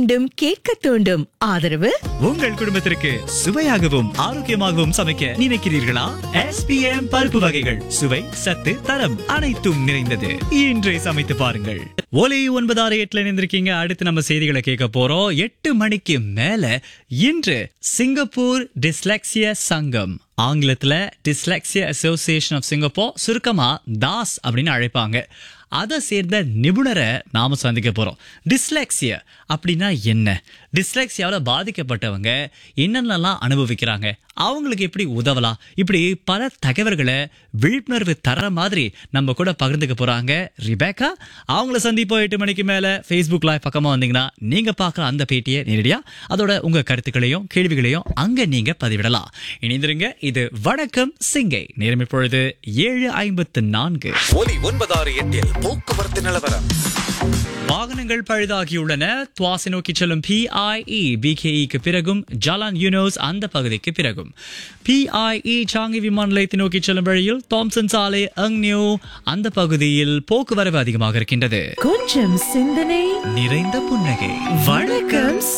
வேண்டும் கேட்க தூண்டும் ஆதரவு உங்கள் குடும்பத்திற்கு சுவையாகவும் ஆரோக்கியமாகவும் சமைக்க நினைக்கிறீர்களா எஸ்பிஎம் பருப்பு வகைகள் சுவை சத்து தரம் அனைத்தும் நிறைந்தது இன்றே சமைத்து பாருங்கள் ஒலி ஒன்பதாறு எட்டுல இணைந்திருக்கீங்க அடுத்து நம்ம செய்திகளை கேட்க போறோம் எட்டு மணிக்கு மேல இன்று சிங்கப்பூர் டிஸ்லெக்சிய சங்கம் ஆங்கிலத்துல டிஸ்லெக்சிய அசோசியேஷன் ஆஃப் சிங்கப்பூர் சுருக்கமா தாஸ் அப்படின்னு அழைப்பாங்க அதை சேர்ந்த நிபுணரை நாம சந்திக்க போறோம் டிஸ்லெக்சிய அப்படின்னா என்ன டிஸ்லெக்சியாவில் பாதிக்கப்பட்டவங்க என்னென்னலாம் அனுபவிக்கிறாங்க அவங்களுக்கு எப்படி உதவலாம் இப்படி பல தகவல்களை விழிப்புணர்வு தர மாதிரி நம்ம கூட பகிர்ந்துக்க போறாங்க ரிபேக்கா அவங்கள சந்திப்போம் எட்டு மணிக்கு மேல ஃபேஸ்புக் லைவ் பக்கமா வந்தீங்கன்னா நீங்க பார்க்குற அந்த பேட்டியை நேரடியா அதோட உங்க கருத்துக்களையும் கேள்விகளையும் அங்க நீங்க பதிவிடலாம் இணைந்திருங்க இது வணக்கம் சிங்கை நேரம் இப்பொழுது ஏழு ஐம்பத்து நான்கு ஒலி ஒன்பதாறு எட்டில் போக்குவரத்து நிலவரம் வாகனங்கள் பழுதாகியுள்ளன துவாசி நோக்கி செல்லும் பிஐஇ பிகேஇக்கு பிறகும் ஜலான் யூனோஸ் அந்த பகுதிக்கு பிறகும் பிஐஇ சாங்கி விமான நிலையத்தை நோக்கி செல்லும் வழியில் தாம்சன் சாலை அங்னியூ அந்த பகுதியில் போக்குவரவு அதிகமாக இருக்கின்றது கொஞ்சம் சிந்தனை நிறைந்த புன்னகை வணக்கம்